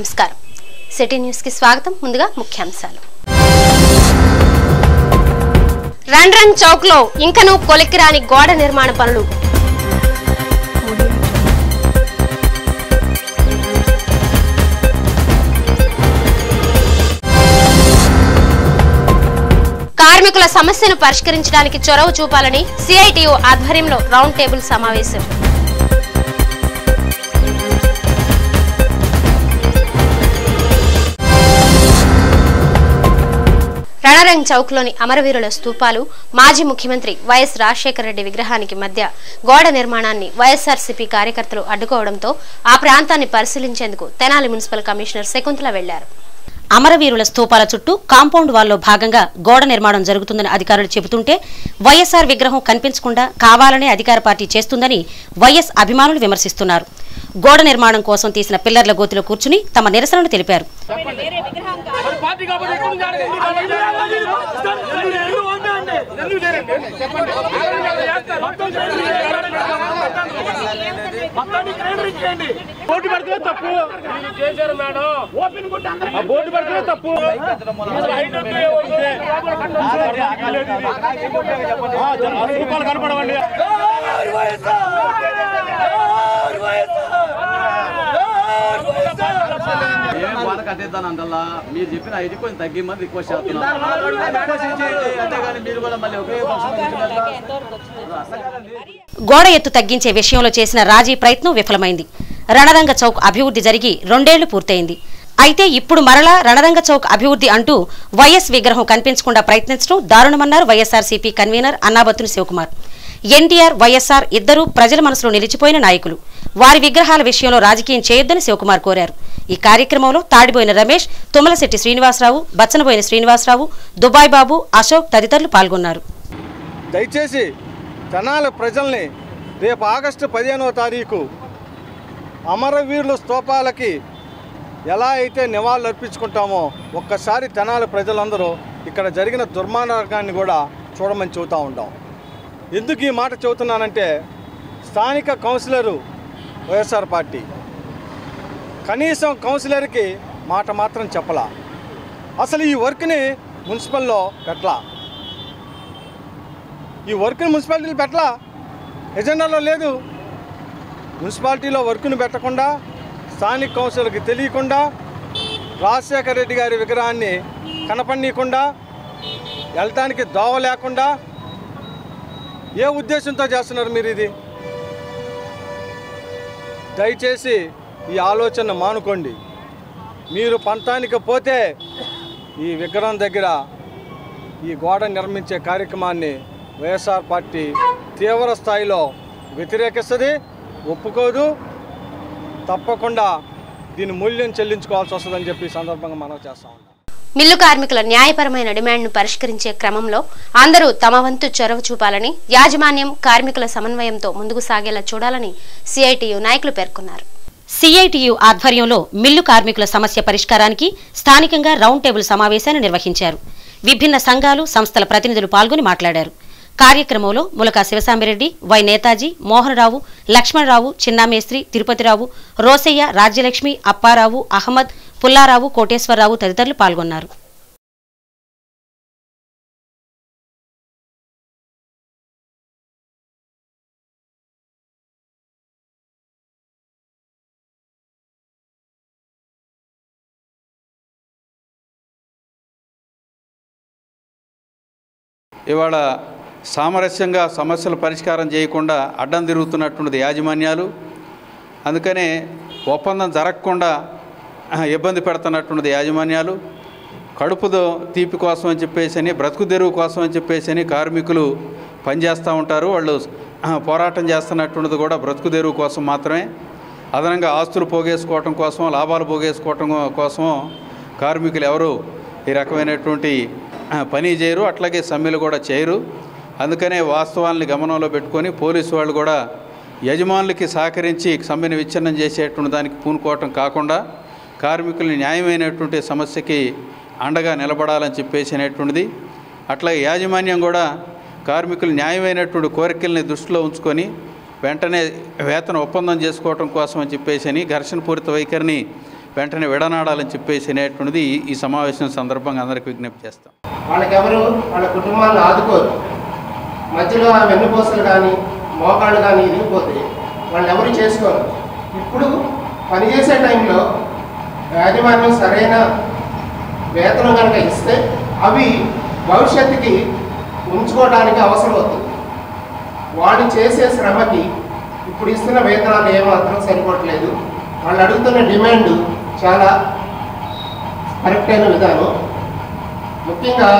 నమస్కారం city news కి స్వాగతం ముందుగా ముఖ్యాంశాలు రన్ రన్ చౌక్ లో ఇంకనూ కొలిక్కిరాని గోడ నిర్మాణ పనులు కార్మికుల సమస్యను పరిష్కరించడానికి చొరవ చూపాలని సిఐటియు ఆధ్వర్యంలో రౌండ్ టేబుల్ సమావేశం రణరంగ్ చౌక్ లోని అమరవీరుల స్తూపాలు మాజీ ముఖ్యమంత్రి వైఎస్ రాజశేఖర రెడ్డి విగ్రహానికి మధ్య గోడ నిర్మాణాన్ని వైఎస్ఆర్సీపీ కార్యకర్తలు అడ్డుకోవడంతో ఆ ప్రాంతాన్ని పరిశీలించేందుకు తెనాలి మున్సిపల్ కమిషనర్ శకుంతల వెళ్లారు అమరవీరుల స్తూపాల చుట్టూ కాంపౌండ్ వాల్లో భాగంగా గోడ నిర్మాణం జరుగుతుందని అధికారులు చెబుతుంటే వైఎస్ఆర్ విగ్రహం కనిపించకుండా కావాలనే అధికార పార్టీ చేస్తుందని వైఎస్ అభిమానులు విమర్శిస్తున్నారు గోడ నిర్మాణం కోసం తీసిన పిల్లర్ల గోతిలో కూర్చుని తమ నిరసనను తెలిపారు పార్టీ కాబట్టి ఎక్కువ ఉండాలి. ఎందుకు ఎందుకు ఉండండి? ఎందుకు చేయండి? చెప్పండి. ఆగ్రహం చేస్తారు. మొత్తం చేయండి. మొత్తాన్ని క్రెడిట్ ఇచ్చేయండి. బోర్డు పెడితే తప్పు ఇది చేశారు మేడం ఓపెన్ కొట్టి అందరికీ ఆ బోర్డు పెడితే తప్పు అసలు హైట్ ఎక్కువ ఉంది. లోపల కట్టొచ్చు. ఆ, జర- ఆ రూపాయలు కనపడవండి ఏం బాధ కట్టేద్దాను అందువల్ల మీరు చెప్పిన ఐదు కొంచెం తగ్గిమని రిక్వెస్ట్ చేస్తున్నాం రిక్వెస్ట్ చేయండి అంతేగాని మీరు కూడా మళ్ళీ ఒకే పక్షం అసలు కాదండి. గోడ ఎత్తు తగ్గించే విషయంలో చేసిన రాజీ ప్రయత్నం విఫలమైంది రణరంగ చౌక్ అభివృద్ధి జరిగి రెండేళ్లు పూర్తయింది అయితే ఇప్పుడు మరలా రణరంగ చౌక్ అభివృద్ధి అంటూ వైఎస్ విగ్రహం కనిపించకుండా ప్రయత్నించడం దారుణమన్నారు వైఎస్ఆర్సీపీ కన్వీనర్ అన్నాబత్తుని శివకుమార్ ఎన్టీఆర్ వైఎస్ఆర్ ఇద్దరూ ప్రజల మనసులో నిలిచిపోయిన నాయకులు వారి విగ్రహాల విషయంలో రాజకీయం చేయొద్దని శివకుమార్ కోరారు ఈ కార్యక్రమంలో తాడిబోయిన రమేష్ తుమ్మలశెట్టి శ్రీనివాసరావు బచ్చనబోయిన శ్రీనివాసరావు దుబాయ్ బాబు అశోక్ తదితరులు పాల్గొన్నారు దయచేసి తెనాలి ప్రజల్ని రేపు ఆగస్టు పదిహేనవ తారీఖు అమరవీరుల స్తూపాలకి ఎలా అయితే నివాళులు అర్పించుకుంటామో ఒక్కసారి తెనాలి ప్రజలందరూ ఇక్కడ జరిగిన దుర్మార్గాన్ని కూడా చూడమని చెబుతూ ఉంటాం ఎందుకు ఈ మాట చెబుతున్నానంటే స్థానిక కౌన్సిలరు వైఎస్ఆర్ పార్టీ కనీసం కౌన్సిలర్కి మాట మాత్రం చెప్పలా అసలు ఈ వర్క్ని మున్సిపల్లో పెట్టలా ఈ వర్క్ని మున్సిపాలిటీలు పెట్టలా ఎజెండాలో లేదు మున్సిపాలిటీలో వర్క్ను పెట్టకుండా స్థానిక కౌన్సిలర్కి తెలియకుండా రాజశేఖర రెడ్డి గారి విగ్రహాన్ని కనపడనీయకుండా వెళ్ళటానికి దోవ లేకుండా ఏ ఉద్దేశంతో చేస్తున్నారు మీరు ఇది దయచేసి ఈ ఆలోచన మానుకోండి మీరు పంతానికి పోతే ఈ విగ్రహం దగ్గర ఈ గోడ నిర్మించే కార్యక్రమాన్ని వైఎస్ఆర్ పార్టీ తీవ్ర స్థాయిలో వ్యతిరేకిస్తుంది ఒప్పుకోదు తప్పకుండా దీని మూల్యం చెల్లించుకోవాల్సి వస్తుందని చెప్పి ఈ సందర్భంగా మనం చేస్తా ఉన్నాం మిల్లు కార్మికుల న్యాయపరమైన డిమాండ్ను పరిష్కరించే క్రమంలో అందరూ తమ వంతు చొరవ చూపాలని యాజమాన్యం కార్మికుల సమన్వయంతో ముందుకు సాగేలా చూడాలని సిఐటియు నాయకులు పేర్కొన్నారు సిఐటియు ఆధ్వర్యంలో మిల్లు కార్మికుల సమస్య పరిష్కారానికి స్థానికంగా రౌండ్ టేబుల్ సమావేశాన్ని నిర్వహించారు విభిన్న సంఘాలు సంస్థల ప్రతినిధులు పాల్గొని మాట్లాడారు కార్యక్రమంలో ములకా శివసామిరెడ్డి వై నేతాజీ మోహనరావు లక్ష్మణరావు చిన్నామేస్త్రి తిరుపతిరావు రోసయ్య రాజ్యలక్ష్మి అప్పారావు అహ్మద్ పుల్లారావు కోటేశ్వరరావు తదితరులు పాల్గొన్నారు ఇవాళ సామరస్యంగా సమస్యల పరిష్కారం చేయకుండా అడ్డం తిరుగుతున్నటువంటిది యాజమాన్యాలు అందుకనే ఒప్పందం జరగకుండా ఆ, ఇబ్బంది పెడుతున్నటువంటిది యాజమాన్యాలు కడుపుదో తీపి కోసం అని చెప్పేసి అని బ్రతుకు తెరువు కోసం అని చెప్పేసి అని కార్మికులు పనిచేస్తూ ఉంటారు వాళ్ళు ఆ, పోరాటం చేస్తున్నటువంటిది కూడా బ్రతుకు తెరువు కోసం మాత్రమే అదనంగా ఆస్తులు పోగేసుకోవటం కోసం లాభాలు పోగేసుకోవటం కోసం కార్మికులు ఎవరు ఈ రకమైనటువంటి ఆ, పని చేయరు అట్లాగే సమ్మెలు కూడా చేయరు అందుకనే వాస్తవాల్ని గమనంలో పెట్టుకొని పోలీసు వాళ్ళు కూడా యజమానులకి సహకరించి సమ్మెను విచ్ఛిన్నం చేసేటువంటి దానికి పూనుకోవటం కాకుండా కార్మికుల్ని న్యాయమైనటువంటి సమస్యకి అండగా నిలబడాలని చెప్పేసి అనేటువంటిది అట్లాగే యాజమాన్యం కూడా కార్మికులు న్యాయమైనటువంటి కోరికల్ని దృష్టిలో ఉంచుకొని వెంటనే వేతన ఒప్పందం చేసుకోవటం కోసం అని చెప్పేసి అని ఘర్షణపూరిత వైఖరిని వెంటనే విడనాడాలని చెప్పేసి అనేటువంటిది ఈ- ఈ సమావేశం సందర్భంగా అందరికీ విజ్ఞప్తి చేస్తాం వాళ్ళకెవరు వాళ్ళ కుటుంబాలను ఆదుకోరు మధ్యలో ఆ వెన్నుపూసలు కానీ మోకాళ్ళు కానీ ఇరిగిపోతాయి వాళ్ళు ఎవరు చేసుకోరు ఇప్పుడు పనిచేసే టైంలో యాజమాన్యం సరైన వేతనం కనుక ఇస్తే అవి భవిష్యత్తుకి ఉంచుకోవడానికి అవసరం అవుతుంది వాళ్ళు చేసే శ్రమకి ఇప్పుడు ఇస్తున్న వేతనాలు ఏమాత్రం సరిపోవట్లేదు వాళ్ళు అడుగుతున్న డిమాండ్ చాలా కరెక్ట్ అయిన విధానం ముఖ్యంగా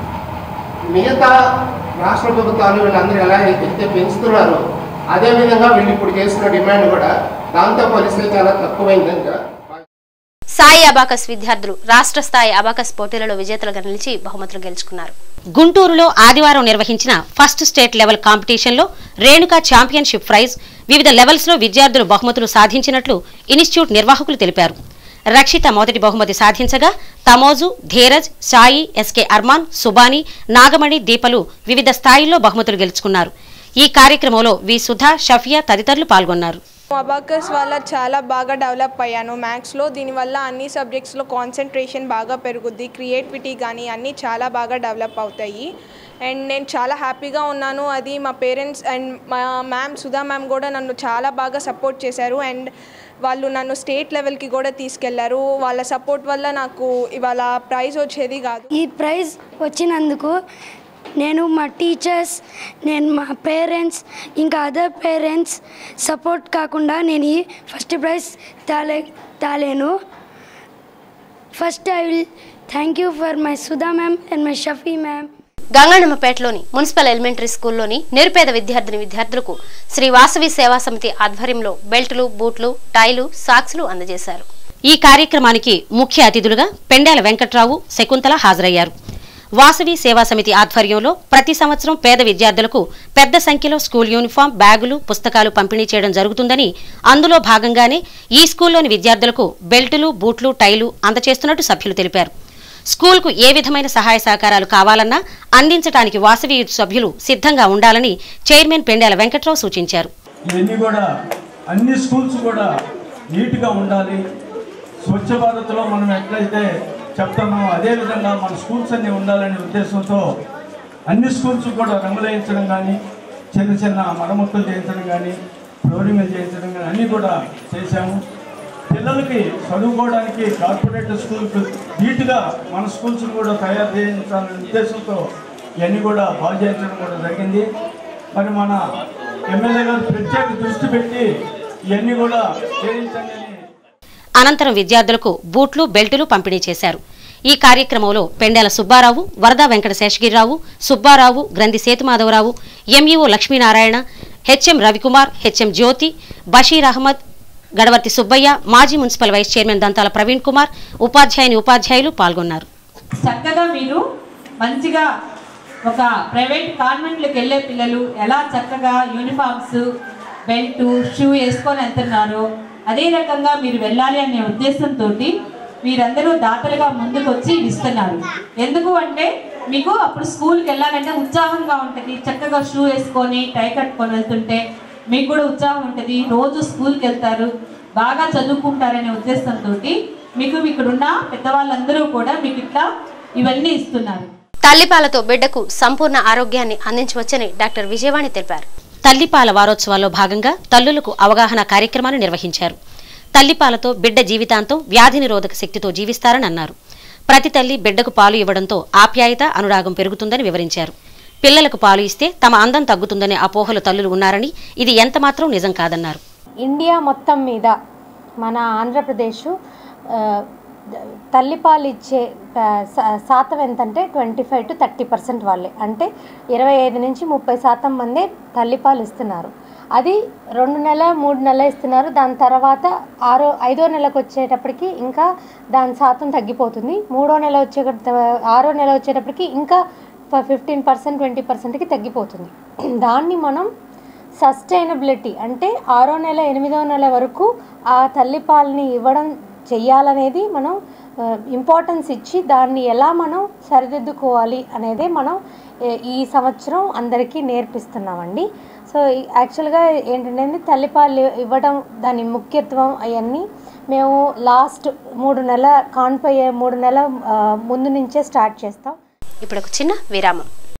మిగతా రాష్ట్ర ప్రభుత్వాలు వీళ్ళందరూ ఎలా అయితే పెంచుతున్నారో అదేవిధంగా వీళ్ళు ఇప్పుడు చేసిన డిమాండ్ కూడా దాంతో పోలిస్తే చాలా తక్కువైందని సాయి అబాకస్ విద్యార్థులు రాష్ట్ర స్థాయి అబాకస్ పోటీలలో విజేతలుగా నిలిచి బహుమతులు గెలుచుకున్నారు గుంటూరులో ఆదివారం నిర్వహించిన ఫస్ట్ స్టేట్ లెవెల్ కాంపిటీషన్లో రేణుకా ఛాంపియన్షిప్ ప్రైజ్ వివిధ లెవెల్స్లో విద్యార్థులు బహుమతులు సాధించినట్లు ఇన్స్టిట్యూట్ నిర్వాహకులు తెలిపారు రక్షిత మొదటి బహుమతి సాధించగా తమోజు ధీరజ్ సాయి ఎస్కే అర్మాన్ సుబాని నాగమణి దీపలు వివిధ స్థాయిల్లో బహుమతులు గెలుచుకున్నారు ఈ కార్యక్రమంలో వి సుధా షఫియా తదితరులు పాల్గొన్నారు అబాకస్ వల్ల చాలా బాగా డెవలప్ అయ్యాను మ్యాథ్స్లో దీనివల్ల అన్ని సబ్జెక్ట్స్లో కాన్సన్ట్రేషన్ బాగా పెరుగుద్ది క్రియేటివిటీ కానీ అన్నీ చాలా బాగా డెవలప్ అవుతాయి అండ్ నేను చాలా హ్యాపీగా ఉన్నాను అది మా పేరెంట్స్ అండ్ మా మ్యామ్ సుధా మ్యామ్ కూడా నన్ను చాలా బాగా సపోర్ట్ చేశారు అండ్ వాళ్ళు నన్ను స్టేట్ లెవెల్కి కూడా తీసుకెళ్లారు వాళ్ళ సపోర్ట్ వల్ల నాకు ఇవాళ ప్రైజ్ వచ్చేది కాదు ఈ ప్రైజ్ వచ్చినందుకు నేను మా టీచర్స్ నేను మా పేరెంట్స్ ఇంకా అదర్ పేరెంట్స్ సపోర్ట్ కాకుండా నేను ఈ ఫస్ట్ ప్రైజ్ తాలే తాలేను first I will thank you for my Sudha ma'am and my Shafi ma'am గంగన్నమ్మపేటలోని మున్సిపల్ ఎలిమెంటరీ స్కూల్లోని నిరుపేద విద్యార్థిని విద్యార్థులకు శ్రీ వాసవి సేవా సమితి ఆధ్వర్యంలో బెల్టులు బూట్లు టైలు సాక్స్లు అందజేశారు ఈ కార్యక్రమానికి ముఖ్య అతిథులుగా పెండాల వెంకట్రావు శకుంతల హాజరయ్యారు వాసవి సేవా సమితి ఆధ్వర్యంలో ప్రతి సంవత్సరం పేద విద్యార్థులకు పెద్ద సంఖ్యలో స్కూల్ యూనిఫామ్ బ్యాగులు పుస్తకాలు పంపిణీ చేయడం జరుగుతుందని అందులో భాగంగానే ఈ స్కూల్లోని విద్యార్థులకు బెల్టులు బూట్లు టైలు అందచేస్తున్నట్టు సభ్యులు తెలిపారు స్కూల్కు ఏ విధమైన సహాయ సహకారాలు కావాలన్నా అందించడానికి వాసవి యూత్ సభ్యులు సిద్ధంగా ఉండాలని చైర్మన్ పెండాల వెంకట్రావు సూచించారు ఇవన్నీ కూడా అన్ని స్కూల్స్ కూడా నీట్గా ఉండాలి స్వచ్ఛ భారత్లో మనం ఎట్లయితే చెప్తామో అదే విధంగా మన స్కూల్స్ అన్నీ ఉండాలనే ఉద్దేశంతో అన్ని స్కూల్స్ కూడా రంగులేయించడం కానీ చిన్న చిన్న మరమ్మతులు చేయించడం కానీ ఫ్లోరింగ్లు చేయించడం కానీ అన్నీ కూడా చేశాము పిల్లలకి చదువుకోవడానికి కార్పొరేట్ స్కూల్కి నీట్గా మన స్కూల్స్ కూడా తయారు చేయించాలనే ఉద్దేశంతో ఇవన్నీ కూడా బాగు చేయించడం కూడా జరిగింది మరి మన ఎమ్మెల్యే గారు ప్రత్యేక దృష్టి పెట్టి ఇవన్నీ కూడా చేయించండి అని అనంతరం విద్యార్థులకు బూట్లు బెల్టులు పంపిణీ చేశారు ఈ కార్యక్రమంలో పెండెల సుబ్బారావు వరద Venkata Seshagirirao Subbarao Granthi Sethumadhavarao MEO Lakshminarayana HM Ravikumar HM Jyothi Basheer Ahmed Gadavarthi Subbaiah మాజీ మున్సిపల్ వైస్ చైర్మన్ దంతాల ప్రవీణ్ కుమార్ ఉపాధ్యాయుని ఉపాధ్యాయులు పాల్గొన్నారు చక్కగా మీరు మంచిగా ఒక ప్రైవేట్ కాన్వెంట్లకు వెళ్ళే పిల్లలు ఎలా చక్కగా యూనిఫామ్స్ బెల్ట్ షూ వేసుకొని వెళ్తున్నారో అదే రకంగా మీరు వెళ్ళాలి అనే ఉద్దేశంతో మీరందరూ దాతలుగా ముందుకు వచ్చి ఇస్తున్నారు ఎందుకు అంటే మీకు అప్పుడు స్కూల్కి వెళ్ళాలంటే ఉత్సాహంగా ఉంటుంది చక్కగా షూ వేసుకొని టై కట్టుకొని వెళ్తుంటే మీకు కూడా ఉత్సాహం ఉంటుంది రోజు స్కూల్కి వెళ్తారు బాగా చదువుకుంటారనే ఉద్దేశంతో మీకు ఇక్కడున్న పెద్దవాళ్ళందరూ కూడా మీకు ఇట్లా ఇవన్నీ ఇస్తున్నారు తల్లిపాలతో బిడ్డకు సంపూర్ణ ఆరోగ్యాన్ని అందించవచ్చని డాక్టర్ విజయవాణి తెలిపారు తల్లిపాల వారోత్సవాల్లో భాగంగా తల్లులకు అవగాహన కార్యక్రమాన్ని నిర్వహించారు తల్లిపాలతో బిడ్డ జీవితాంతం వ్యాధి నిరోధక శక్తితో జీవిస్తారని అన్నారు ప్రతి తల్లి బిడ్డకు పాలు ఇవ్వడంతో ఆప్యాయత అనురాగం పెరుగుతుందని వివరించారు పిల్లలకు పాలు ఇస్తే తమ అందం తగ్గుతుందనే అపోహలు తల్లులు ఉన్నారని ఇది ఎంతమాత్రం నిజం కాదన్నారు ఇండియా మొత్తం మీద మన ఆంధ్రప్రదేశ్ ఆ, తల్లిపాలు ఇచ్చే ఆ, శా- శాతం ఎంతంటే twenty five to thirty percent వాళ్ళే అంటే ఇరవై ఐదు నుంచి ముప్పై శాతం మందే తల్లిపాలు ఇస్తున్నారు అది రెండు నెల మూడు నెలలు ఇస్తున్నారు దాని తర్వాత ఆరో ఐదో నెలకు వచ్చేటప్పటికి ఇంకా దాని శాతం తగ్గిపోతుంది మూడో నెల వచ్చే ఆరో నెల వచ్చేటప్పటికి ఇంకా ఫిఫ్టీన్ పర్సెంట్ ట్వంటీ పర్సెంట్కి తగ్గిపోతుంది దాన్ని మనం సస్టైనబిలిటీ అంటే ఆరో నెల ఎనిమిదో నెల వరకు ఆ తల్లిపాలని ఇవ్వడం చెయ్యాలనేది మనం ఇంపార్టెన్స్ ఇచ్చి దాన్ని ఎలా మనం సరిదిద్దుకోవాలి అనేదే మనం ఏ- ఈ సంవత్సరం అందరికీ నేర్పిస్తున్నామండి సో ఈ- యాక్చువల్గా ఏంటంటే తల్లిపాలు ఇవ్వడం దాని ముఖ్యత్వం అవన్నీ మేము లాస్ట్ మూడు నెలల కాన్పోయే మూడు నెలల ఆ, ముందు నుంచే స్టార్ట్ చేస్తాం ఇప్పుడు ఒక చిన్న విరామం